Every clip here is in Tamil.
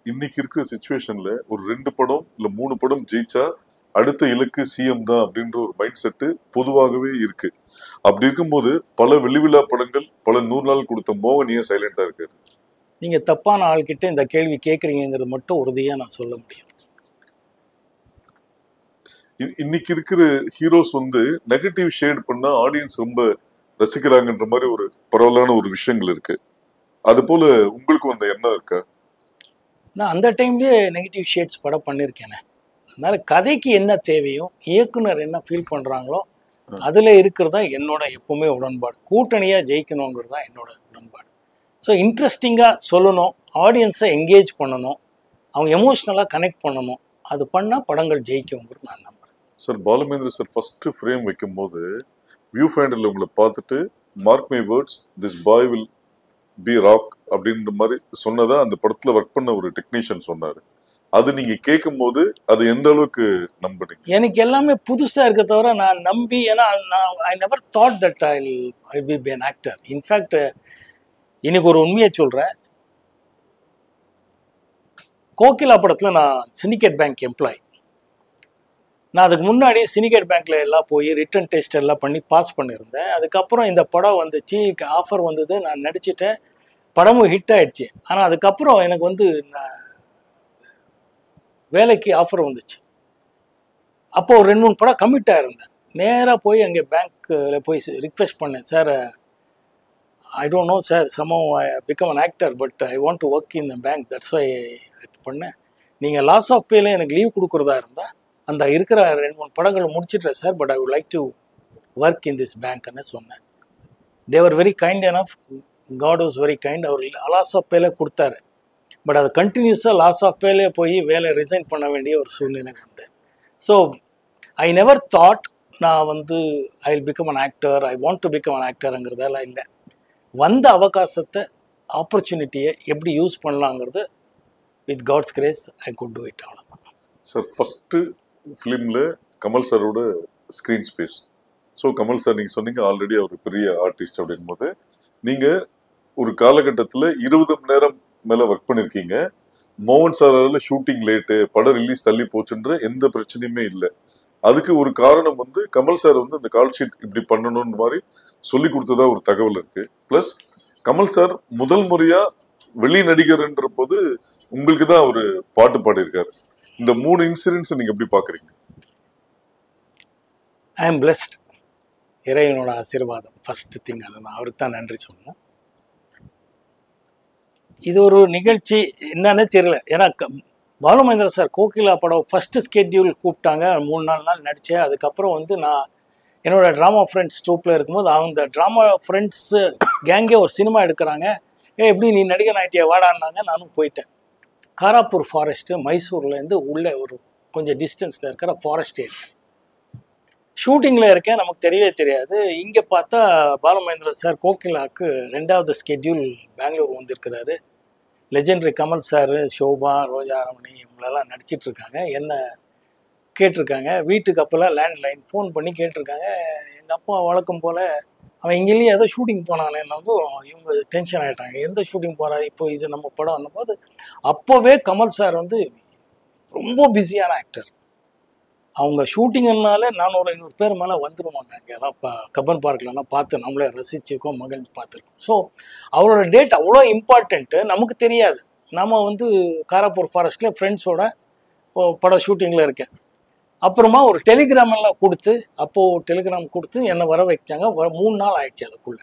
இன்னைக்கு இருக்கிற சுச்சுவேஷன்ல ஒரு ரெண்டு படம் இல்ல மூணு படம் ஜெயிச்சா அடுத்த இலக்கு சிஎம் தான் அப்படின்ற ஒரு மைண்ட் செட்டு பொதுவாகவே இருக்கு அப்படி இருக்கும்போது பல வெள்ளி விழா படங்கள் பல நூறு நாள் கொடுத்த மோகன் ஏன் சைலண்டா இருக்காரு நீங்க தப்பான ஆள்கிட்ட இந்த கேள்வி கேட்குறீங்கிறது மட்டும் உறுதியா நான் சொல்ல முடியும் இ- இன்னைக்கு இருக்கிற ஹீரோஸ் வந்து நெகட்டிவ் ஷேட் பண்ணா ஆடியன்ஸ் ரொம்ப ரசிக்கிறாங்கன்ற மாதிரி ஒரு பரவலான ஒரு விஷயங்கள் இருக்கு அது போல உங்களுக்கும் அந்த எண்ணம் இருக்கா நான் அந்த டைம்லயே நெகட்டிவ் ஷேட்ஸ் படம் பண்ணியிருக்கேனே அதனால கதைக்கு என்ன தேவையோ இயக்குனர் என்ன ஃபீல் பண்றாங்களோ அதுல இருக்கிறதா என்னோட எப்பவுமே உடன்பாடு கூட்டணியா ஜெயிக்கணுங்கிறது தான் என்னோட உடன்பாடு ஸோ இன்ட்ரெஸ்டிங்காக சொல்லணும் ஆடியன்ஸை என்கேஜ் பண்ணணும் அவங்க எமோஷ்னலாக கனெக்ட் பண்ணணும் அது பண்ணால் படங்கள் ஜெயிக்குங்கிறது நான் நம்புறேன் சார் பாலமேந்திர சார் ஃபர்ஸ்ட் ஃப்ரேம் வைக்கும்போது வியூ ஃபைண்டர்ல உங்களை பார்த்துட்டு mark my words this boy will be rock அப்படின்ற மாதிரி சொன்னதா அந்த படத்துல ஒர்க் பண்ண ஒரு டெக்னீஷியன் சொன்னாரு அது நீங்க கேட்கும்போது அது எந்த அளவுக்கு நம்புறீங்க எனக்கு எல்லாமே புதுசாக இருக்க தவிர நான் நம்பி ஏன்னா நான் I never thought that I I be be an actor in fact இன்னைக்கு ஒரு உண்மையை சொல்கிறேன் கோகிலா படத்தில் நான் சிண்டிகேட் பேங்க் எம்ப்ளாய் நான் அதுக்கு முன்னாடி சிண்டிகேட் பேங்க்ல எல்லாம் போய் ரிட்டன் டெஸ்ட் எல்லாம் பண்ணி பாஸ் பண்ணியிருந்தேன் அதுக்கப்புறம் இந்த படம் வந்துச்சு ஆஃபர் வந்தது நான் நடிச்சிட்டேன் படமும் ஹிட் ஆயிடுச்சு ஆனால் அதுக்கப்புறம் எனக்கு வந்து நான் வேலைக்கு ஆஃபர் வந்துச்சு அப்போ ஒரு ரெண்டு மூணு படம் கமிட் ஆயிருந்தேன் நேராக போய் அங்கே பேங்க்கில் போய் ரிக்வெஸ்ட் பண்ணேன் sir I don't know sir somehow I become an actor but I want to work in the bank that's why பண்ணேன் நீங்கள் லாஸ் ஆஃப் பேல எனக்கு லீவ் கொடுக்குறதா இருந்தால் அந்த இருக்கிற ரெண்டு மூணு படங்கள் முடிச்சிட்டேன் sir but I would like to work in this பேங்க்னு சொன்னேன் they were very kind enough God was very kind அவர் லாஸ் ஆஃப் பேல கொடுத்தாரு பட் அது கண்டினியூஸாக லாஸ் ஆஃப் பேலே போய் வேலை ரிசைன் பண்ண வேண்டிய ஒரு சூழ்நிலை வந்தேன் ஸோ ஐ நெவர் தாட் நான் வந்து I will become an actor I want to become an ஆக்டருங்கிறதெல்லாம் இல்லை வந்த அவகாசத்தை ஆப்பர்ச்சுனிட்டியை எப்படி யூஸ் பண்ணலாங்கிறது with God's grace I could do it அவ்வளோதான் சார் ஃபர்ஸ்ட் ஃபிலிம்ல கமல் சாரோட screen space so Kamal sir நீங்க சொன்னீங்க ஆல்ரெடி அவர் பெரிய ஆர்டிஸ்ட் அப்படின் போது நீங்க ஒரு காலகட்டத்தில் இருபது மணி நேரம் மேல ஒர்க் பண்ணிருக்கீங்க மோகன் சாரால ஷூட்டிங் லேட்டு படம் ரிலீஸ் தள்ளி போச்சுன்ற எந்த பிரச்சனையுமே இல்லை அதுக்கு ஒரு காரணம் வந்து கமல் சார் வந்து அந்த கால் ஷீட் இப்படி பண்ணணும்னு மாதிரி சொல்லி கொடுத்ததா ஒரு தகவல் இருக்கு ப்ளஸ் கமல் சார் முதல் முறையா வெளி நடிகர்ன்ற போது உங்களுக்கு தான் அவர் பாட்டு பாடியிருக்காரு இந்த மூணு இன்சிடென்ட்ஸ் நீங்க எப்படி பாக்குறீங்க ஐ எம் பிளெஸ்ட் இறைவனோட ஆசீர்வாதம் ஃபர்ஸ்ட் திங் அது நான் அவருக்கு தான் நன்றி சொல்லணும் இது ஒரு நிகழ்ச்சி என்னன்னே தெரியல ஏன்னா க- பாலுமகேந்திர சார் கோகிலா படம் ஃபர்ஸ்ட் ஸ்கெட்யூல் கூப்பிட்டாங்க மூணு நாலு நாள் நடித்தேன் அதுக்கப்புறம் வந்து நான் என்னோட ட்ராமா ஃப்ரெண்ட்ஸ் ட்ரூப்பில் இருக்கும்போது அவங்க ட்ராமா ஃப்ரெண்ட்ஸு கேங்கே ஒரு சினிமா எடுக்கிறாங்க ஏ எப்படி நீ நடிகர் ஆயிட்டியா வாடான்னாங்க நானும் போயிட்டேன் காராப்பூர் ஃபாரஸ்ட்டு மைசூர்லேருந்து உள்ளே ஒரு கொஞ்சம் டிஸ்டன்ஸில் இருக்கிற ஃபாரஸ்ட் ஏரியா ஷூட்டிங்கில் இருக்கேன் நமக்கு தெரியவே தெரியாது இங்கே பார்த்தா பாலமகேந்திர சார் கோகிலாக்கு ரெண்டாவது ஸ்கெட்யூல் பெங்களூர் வந்திருக்கிறாரு லெஜெண்டரி கமல் சார் ஷோபா ரோஜா ரமணி இவங்களெல்லாம் நடிச்சிட்டு இருக்காங்க என்ன கேட்டிருக்காங்க வீட்டுக்கு அப்போல்லாம் லேண்ட்லைன் ஃபோன் பண்ணி கேட்டிருக்காங்க எங்கள் அப்பா வழக்கம் போல் அவன் இங்கேயும் ஏதோ ஷூட்டிங் போனானேன்னதும் இவங்க டென்ஷன் ஆகிட்டாங்க எந்த ஷூட்டிங் போகிறா இப்போ இது நம்ம படம் போது அப்போவே கமல் சார் வந்து ரொம்ப பிஸியான ஆக்டர் அவங்க ஷூட்டிங்னால நானூறு ஐநூறு பேர் மேலே வந்துருவாங்க அங்கெல்லாம் இப்போ கப்பன் பார்க்லலாம் பார்த்து நம்மளே ரசிச்சிருக்கோம் மகிழ்ந்து பார்த்துருக்கோம் ஸோ அவரோட டேட் அவ்வளோ இம்பார்ட்டண்ட்டு நமக்கு தெரியாது நாம வந்து காராப்பூர் ஃபாரஸ்ட்டில் ஃப்ரெண்ட்ஸோட படம் ஷூட்டிங்கில் இருக்கேன் அப்புறமா ஒரு டெலிகிராம் எல்லாம் கொடுத்து அப்போது டெலிகிராம் கொடுத்து என்னை வர வச்சாங்க வர மூணு நாள் ஆயிடுச்சு அதுக்குள்ளே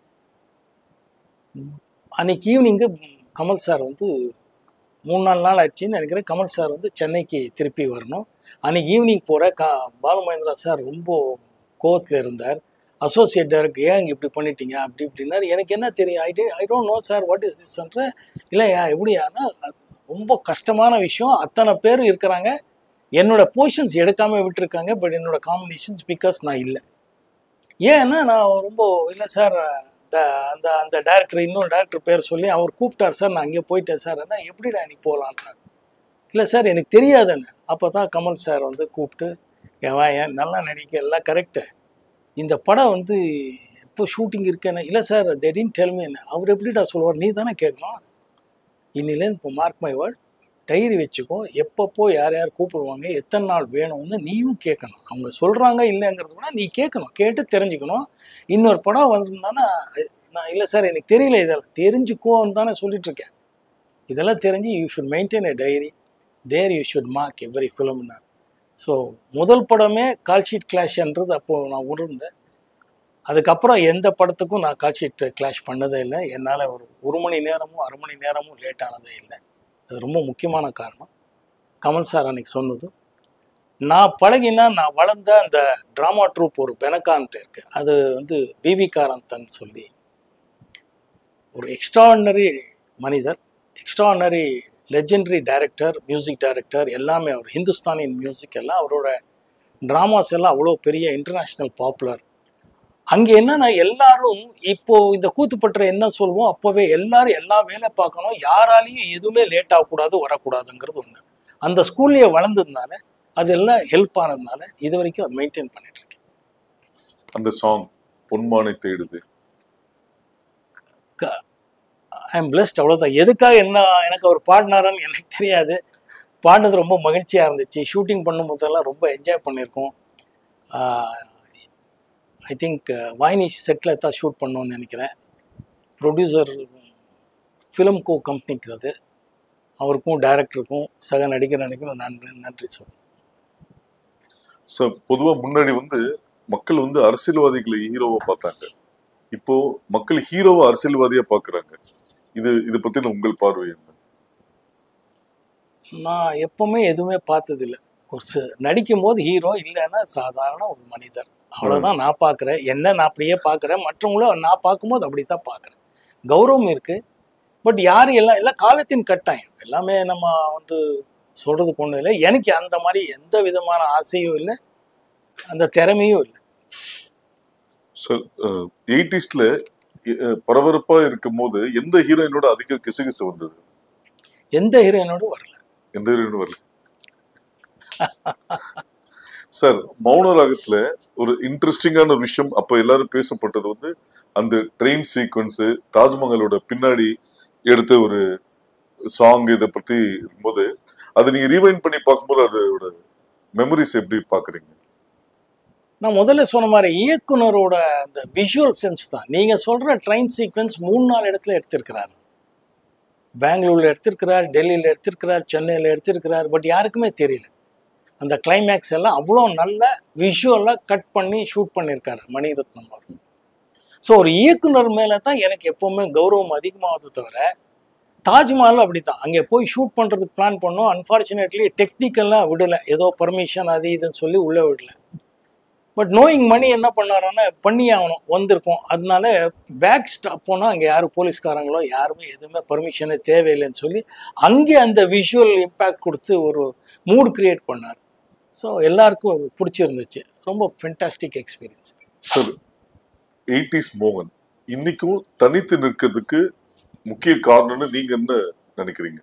அன்னைக்கு ஈவினிங்கு கமல் சார் வந்து மூணு நாலு நாள் ஆச்சுன்னு நினைக்கிறேன் கமல் சார் வந்து சென்னைக்கு திருப்பி வரணும் அன்னைக்கு ஈவினிங் போகிற கா பாலுமகேந்திரா சார் ரொம்ப கோவத்தில் இருந்தார் அசோசியேட் டைரக்டர் ஏன் இங்கே இப்படி பண்ணிட்டீங்க அப்படி இப்படின்னாரு எனக்கு என்ன தெரியும் ஐ டே I don't know sir what is திஸ்ன்ற இல்லையா எப்படியானா அது ரொம்ப கஷ்டமான விஷயம் அத்தனை பேர் இருக்கிறாங்க என்னோட போர்ஷன்ஸ் எடுக்காம விட்டுருக்காங்க பட் என்னோட காம்பினேஷன்ஸ் பிகாஸ் நான் இல்லை ஏன்னா நான் ரொம்ப இல்லை சார் இந்த அந்த அந்த டேரக்டர் இன்னொரு டேரக்டர் பேர் சொல்லி அவர் கூப்பிட்டார் சார் நான் அங்கே போயிட்டேன் சார் என்ன எப்படிடா இன்னைக்கு போகலான்றார் இல்லை சார் எனக்கு தெரியாதுன்னு அப்போ தான் கமல் சார் வந்து கூப்பிட்டு ஏன் வா ஏன் நல்லா நடிக்க எல்லாம் கரெக்டு இந்த படம் வந்து எப்போ ஷூட்டிங் இருக்கேன்னு இல்லை சார் திடீர்னு டெல்மி என்ன அவர் எப்படிடா சொல்லுவார் நீ தானே கேட்கணும் இன்னிலேருந்து இப்போ மார்க் மை வேர்ட் டைரி வச்சுக்கோ எப்பப்போ யார் யார் கூப்பிடுவாங்க எத்தனை நாள் வேணும்னு நீயும் கேட்கணும் அவங்க சொல்கிறாங்க இல்லைங்கிறது கூட நீ கேட்கணும் கேட்டு தெரிஞ்சுக்கணும் இன்னொரு படம் வந்திருந்தானா நான் இல்லை சார் எனக்கு தெரியல இதெல்லாம் தெரிஞ்சுக்கோன்னு தானே சொல்லிட்டு இருக்கேன் இதெல்லாம் தெரிஞ்சு you should maintain a diary there you should mark every ஃபிலிம்னார் ஸோ முதல் படமே கால்ஷீட் கிளாஷ்ன்றது அப்போது நான் உணர்ந்தேன் அதுக்கப்புறம் எந்த படத்துக்கும் நான் கால்ஷீட் கிளாஷ் பண்ணதே இல்லை என்னால் ஒரு ஒரு மணி நேரமும் அரை மணி நேரமும் லேட் ஆனதே இல்லை அது ரொம்ப முக்கியமான காரணம் கமல் சார் அன்னைக்கு சொன்னது நான் பழகினா நான் வளர்ந்த அந்த ட்ராமா ட்ரூப் ஒரு பெனகான்ட் இருக்கு அது வந்து பிபி காரந்தன் சொல்லி ஒரு எக்ஸ்ட்ராடினரி மனிதர் extraordinary legendary director music director எல்லாமே அவர் ஹிந்துஸ்தானின் மியூசிக் எல்லாம் அவரோட ட்ராமாஸ் எல்லாம் அவ்வளோ பெரிய இன்டர்நேஷ்னல் பாப்புலர் அங்கே என்னன்னா எல்லாரும் இப்போ இந்த கூத்துப்பற்ற என்ன சொல்லுவோம் அப்போவே எல்லாரும் எல்லா வேலை பார்க்கணும் யாராலையும் எதுவுமே லேட் ஆகக்கூடாது வரக்கூடாதுங்கிறது ஒன்று அந்த ஸ்கூல்லையே வளர்ந்ததுனால அது எல்லாம் ஹெல்ப் ஆனதுனால இது வரைக்கும் அது மெயின்டைன் பண்ணிட்டு இருக்கேன் அந்த சாங் பொன்மானை தேடுது ஐ எம் பிளஸ்ட் அவ்வளோதான் எதுக்காக என்ன எனக்கு அவர் பாடினாரான்னு எனக்கு தெரியாது பாடினது ரொம்ப மகிழ்ச்சியாக இருந்துச்சு ஷூட்டிங் பண்ணும்போதெல்லாம் ரொம்ப என்ஜாய் பண்ணியிருக்கோம் ஐ திங்க் வாய்னிஷ் செட்டில் தான் ஷூட் பண்ணோன்னு நினைக்கிறேன் ப்ரொடியூசர் ஃபிலிம் கோ கம்பெனிக்கு அது அவருக்கும் டைரக்டருக்கும் சக நடிகர் நடிகரும் நன்றி நன்றி சொல்றேன் சார் பொதுவா முன்னாடி வந்து மக்கள் வந்து அரசியல்வாதிகளை ஹீரோவா பார்த்தாங்க இப்போ மக்கள் ஹீரோவை அரசியல்வாதியா பாக்குறாங்க இது இது பத்தின உங்கள் பார்வை என்ன நான் எப்பவுமே எதுவுமே பார்த்ததில்ல ஒரு ச நடிக்கும் போது ஹீரோ இல்லைன்னா சாதாரண ஒரு மனிதர் அவ்வளோதான் நான் பார்க்குறேன் என்ன நான் அப்படியே பார்க்குறேன் மற்றவங்களும் நான் பார்க்கும்போது அப்படி தான் பார்க்குறேன் கௌரவம் இருக்கு பட் யார் எல்லாம் எல்லாம் காலத்தின் கட்டாயம் எல்லாமே நம்ம வந்து சொல்றதுக்கு ஒன்றும் இல்லை எனக்கு அந்த மாதிரி எந்த விதமான ஆசையும் இல்லை அந்த திறமையும் இல்லை சார் எயிட்டிஸ்ல பரபரப்பா இருக்கும் போது எந்த ஹீரோயினோட அதிக கிசுகிசு வந்தது எந்த ஹீரோயினோடு வரல எந்த ஹீரோயின் வரல சார் மௌன ராகத்துல ஒரு இன்ட்ரெஸ்டிங்கான ஒரு விஷயம் அப்ப எல்லாரும் பேசப்பட்டது வந்து அந்த ட்ரெயின் சீக்வன்ஸ் தாஜ்மஹாலோட பின்னாடி எடுத்த ஒரு சாங் இதை பத்தி இருக்கும்போது அதை நீங்க ரீவைண்ட் பண்ணி பார்க்கும்போது அதோட மெமரிஸ் எப்படி பாக்குறீங்க நான் முதல்ல சொன்ன மாதிரி இயக்குனரோட அந்த விஷுவல் சென்ஸ் தான் நீங்க சொல்ற ட்ரெயின் சீக்வன்ஸ் மூணு நாலு இடத்துல எடுத்திருக்கிறாரு பெங்களூர்ல எடுத்திருக்கிறார் டெல்லியில எடுத்திருக்கிறார் சென்னையில எடுத்திருக்கிறார் பட் யாருக்குமே தெரியல அந்த கிளைமேக்ஸ் எல்லாம் அவ்வளோ நல்ல விஷுவலாக கட் பண்ணி ஷூட் பண்ணியிருக்காரு மணிரத்னம் அவர் ஸோ ஒரு இயக்குனர் மேலே தான் எனக்கு எப்போவுமே கௌரவம் அதிகமாகுது தவிர தாஜ்மஹால் அப்படி தான் அங்கே போய் ஷூட் பண்ணுறதுக்கு பிளான் பண்ணோம் அன்ஃபார்ச்சுனேட்லி டெக்னிக்கலாக விடலை ஏதோ பர்மிஷன் அது இதுன்னு சொல்லி உள்ளே விடல பட் நோயிங் மணி என்ன பண்ணாரோன்னா பண்ணி ஆகணும் வந்திருக்கோம் அதனால பேக் ஸ்டாப் போனால் அங்கே யாரும் போலீஸ்காரங்களோ யாருமே எதுவுமே பர்மிஷனே தேவையில்லைன்னு சொல்லி அங்கே அந்த விஷுவல் இம்பேக்ட் கொடுத்து ஒரு மூட் கிரியேட் பண்ணார் ஸோ எல்லாருக்கும் அது பிடிச்சிருந்துச்சு ரொம்ப ஃபென்டாஸ்டிக் எக்ஸ்பீரியன்ஸ் சார் எயிட்டிஸ் மோகன் இன்னைக்கும் தனித்து நிற்கிறதுக்கு முக்கிய காரணம்னு நீங்க என்ன நினைக்கிறீங்க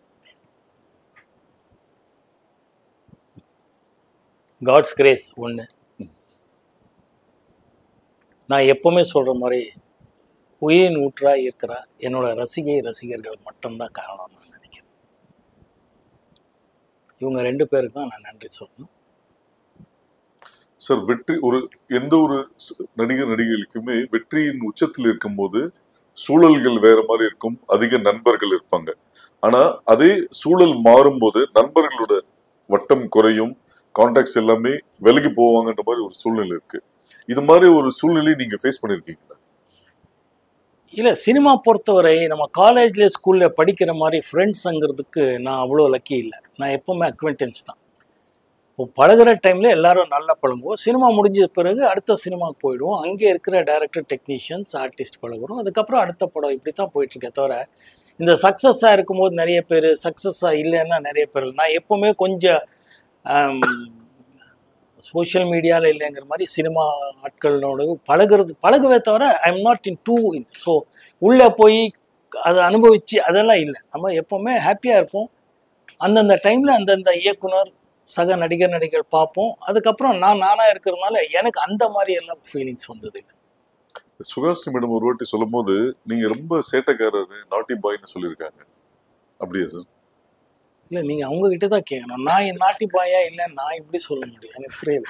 காட்ஸ் கிரேஸ் ஒன்று நான் எப்பவுமே சொல்கிற மாதிரி உயிரின் ஊற்றாக இருக்கிற என்னோட ரசிகை ரசிகர்கள் மட்டும்தான் காரணம் நான் நினைக்கிறேன் இவங்க ரெண்டு பேருக்கு தான் நான் நன்றி சொல்லணும் சார் வெற்றி ஒரு எந்த ஒரு ச- நடிகர் நடிகைகளுக்குமே வெற்றியின் உச்சத்தில் இருக்கும்போது சூழல்கள் வேற மாதிரி இருக்கும் அதிக நண்பர்கள் இருப்பாங்க ஆனா அதே சூழல் மாறும்போது நண்பர்களோட வட்டம் குறையும் கான்டாக்ட்ஸ் எல்லாமே விலகி போவாங்கன்ற மாதிரி ஒரு சூழ்நிலை இருக்கு இது மாதிரி ஒரு சூழ்நிலையை நீங்க ஃபேஸ் பண்ணிருக்கீங்களா இல்லை சினிமா பொறுத்தவரை நம்ம காலேஜில் ஸ்கூலில் படிக்கிற மாதிரி ஃப்ரெண்ட்ஸுங்கிறதுக்கு நான் அவ்வளோ லக்கி இல்லை நான் எப்போவுமே அக்வென்டன்ஸ் தான் இப்போ பழகுற டைமில் எல்லாரும் நல்லா பழகுவோம் சினிமா முடிஞ்ச பிறகு அடுத்த சினிமாவுக்கு போயிடுவோம் அங்கே இருக்கிற டைரக்டர் டெக்னீஷியன்ஸ் ஆர்டிஸ்ட் பழகுறோம் அதுக்கப்புறம் அடுத்த படம் இப்படி தான் போயிட்டுருக்கே தவிர இந்த சக்ஸஸாக இருக்கும்போது நிறைய பேர் சக்ஸஸாக இல்லைன்னா நிறைய பேர் இல்லை. நான் எப்போவுமே கொஞ்சம் சோஷியல் மீடியாவில் இல்லைங்கிற மாதிரி சினிமா ஆட்களோட பழகுறது பழகுவே தவிர I am not into in so உள்ளே போய் அதை அனுபவிச்சு அதெல்லாம் இல்லை நம்ம எப்போவுமே ஹாப்பியாக இருப்போம் அந்தந்த டைமில் அந்தந்த இயக்குனர் சக நடிகர் நடிகர் பார்ப்போம் அதுக்கப்புறம் நான் நானாக இருக்கிறதுனால எனக்கு அந்த மாதிரி எல்லாம் ஃபீலிங்ஸ் வந்தது இல்லை சுகாஸ்ரீ மேடம் ஒரு வாட்டி சொல்லும்போது நீங்க ரொம்ப சேட்டைக்காரரு நாட்டி பாய்னு சொல்லியிருக்காங்க அப்படியா சார் இல்லை நீங்கள் அவங்க கிட்ட தான் கேட்கணும் நான் என் நாட்டி பாயா இல்லை நான் இப்படி சொல்ல முடியும் எனக்கு புரியல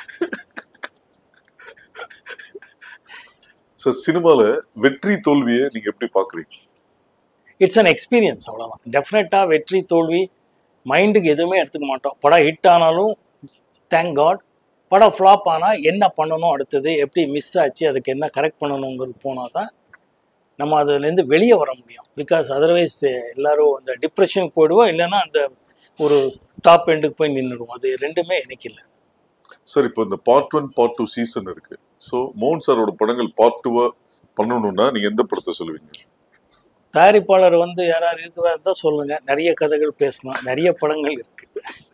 சார் சினிமால வெற்றி தோல்வியை நீங்க எப்படி பாக்குறீங்க இட்ஸ் அன் எக்ஸ்பீரியன்ஸ் அவ்வளோதான் டெஃபினட்டாக வெற்றி தோல்வி மைண்டுக்கு எதுவுமே எடுத்துக்க மாட்டோம் படம் ஹிட் ஆனாலும் தேங்க் காட் படம் ஃப்ளாப் ஆனால் என்ன பண்ணணும் அடுத்தது எப்படி மிஸ் ஆச்சு அதுக்கு என்ன கரெக்ட் பண்ணணுங்கிறது போனால் தான் நம்ம அதுலேருந்து வெளியே வர முடியும் பிகாஸ் அதர்வைஸ் எல்லாரும் அந்த டிப்ரெஷனுக்கு போயிடுவோம் இல்லைன்னா அந்த ஒரு டாப் எண்டுக்கு போய் நின்றுடுவோம் அது ரெண்டுமே எனக்கு இல்லை சார் இப்போ இந்த part one part two season இருக்கு ஸோ மோகன் சாரோட படங்கள் பார்ட் டூவா பண்ணணும்னா நீங்க எந்த படத்தை சொல்லுவீங்க தயாரிப்பாளர் வந்து யாராவது இருக்கிறதா தான் சொல்லுங்க நிறைய கதைகள் பேசலாம் நிறைய படங்கள் இருக்கு